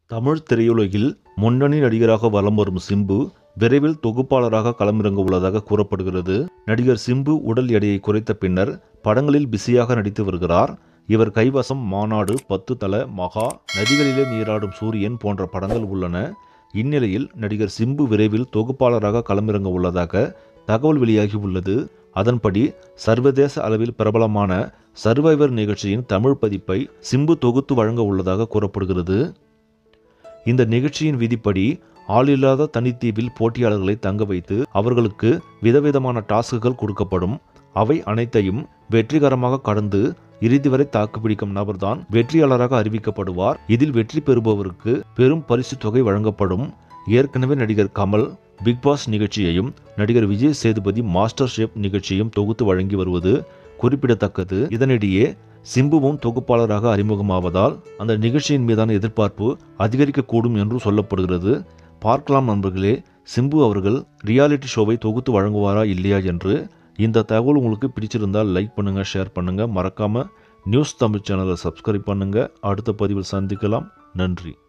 தமிழ் திரையுலகில் முன்னணி நடிகராக வலம் வரும் சிம்பு விரைவில் தொகுப்பாளராக களமிறங்க உள்ளதாக கூறப்படுகிறது நடிகர் சிம்பு உடல் எடையை குறைத்த பின்னர் படங்களில் பிஸியாக நடித்து வருகிறார் இவர் கைவசம் மாநாடு பத்து தல மகா நதிகளிலே நீராடும் சூரியன் போன்ற படங்கள் உள்ளன இந்நிலையில் நடிகர் சிம்பு விரைவில் தொகுப்பாளராக களமிறங்க உள்ளதாக தகவல் வெளியாகி உள்ளது அதன்படி சர்வதேச அளவில் பிரபலமான சர்வைவர் நிகழ்ச்சியின் தமிழ் பதிப்பை சிம்பு தொகுத்து வழங்க உள்ளதாக கூறப்படுகிறது இந்த நிகழ்ச்சியின் விதிப்படி ஆளில்லாத தனித்தீவில் போட்டியாளர்களை தங்க வைத்து அவர்களுக்கு விதவிதமான டாஸ்குகள் கொடுக்கப்படும் அவை அனைத்தையும் வெற்றிகரமாக கடந்து இறுதி வரை தாக்குப்பிடிக்கும் நபர்தான் வெற்றியாளராக அறிவிக்கப்படுவார் இதில் வெற்றி பெறுபவருக்கு பெரும் பரிசு தொகை வழங்கப்படும் ஏற்கனவே நடிகர் கமல் பிக் பாஸ் நிகழ்ச்சியையும் நடிகர் விஜய் சேதுபதி மாஸ்டர் ஷெஃப் நிகழ்ச்சியையும் தொகுத்து வழங்கி வருவது குறிப்பிடத்தக்கது இதனிடையே சிம்புவும் தொகுப்பாளராக அறிமுகமாவதால் அந்த நிகழ்ச்சியின் மீதான எதிர்பார்ப்பு அதிகரிக்கக்கூடும் என்று சொல்லப்படுகிறது பார்க்கலாம் நண்பர்களே சிம்பு அவர்கள் ரியாலிட்டி ஷோவை தொகுத்து வழங்குவாரா இல்லையா என்று இந்த தகவல் உங்களுக்கு பிடிச்சிருந்தால் லைக் பண்ணுங்க ஷேர் பண்ணுங்க மறக்காம நியூஸ் தமிழ் சேனலை சப்ஸ்கிரைப் பண்ணுங்க அடுத்த பதிவில் சந்திக்கலாம் நன்றி